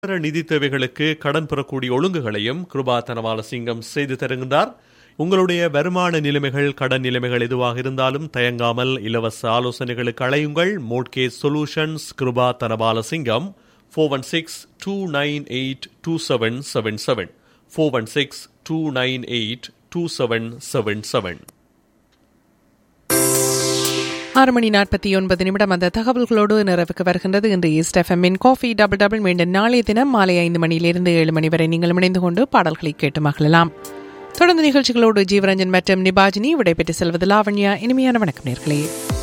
நிரந்தர நிதி தேவைகளுக்கு கடன் பெறக்கூடிய ஒழுங்குகளையும் கிருபா தனபால சிங்கம் செய்து தருகின்றார் உங்களுடைய வருமான நிலைமைகள் கடன் நிலைமைகள் எதுவாக இருந்தாலும் தயங்காமல் இலவச ஆலோசனைகளுக்கு அழையுங்கள் mortgage solutions Kirupa Dhanapala Singam four one six two nine eight two seven seven seven four one six two nine eight two seven seven seven ஆறு மணி நாற்பத்தி ஒன்பது நிமிடம் அந்த தகவல்களோடு நிறைவுக்கு வருகின்றது இன்று ஈஸ்ட் எஃப்எம்மின் காஃபி டபுள் டபுள் மீண்டும் நாளைய தினம் மாலை ஐந்து மணியிலிருந்து ஏழு மணி வரை நீங்கள் இணைந்து கொண்டு பாடல்களை கேட்டு மகிழலாம் தொடர்ந்து நிகழ்ச்சிகளோடு ஜீவரஞ்சன் மற்றும் நிபாஜினி விடைபெற்று செல்வது லாவண்யா இனிமையான வணக்கம் நேர்களே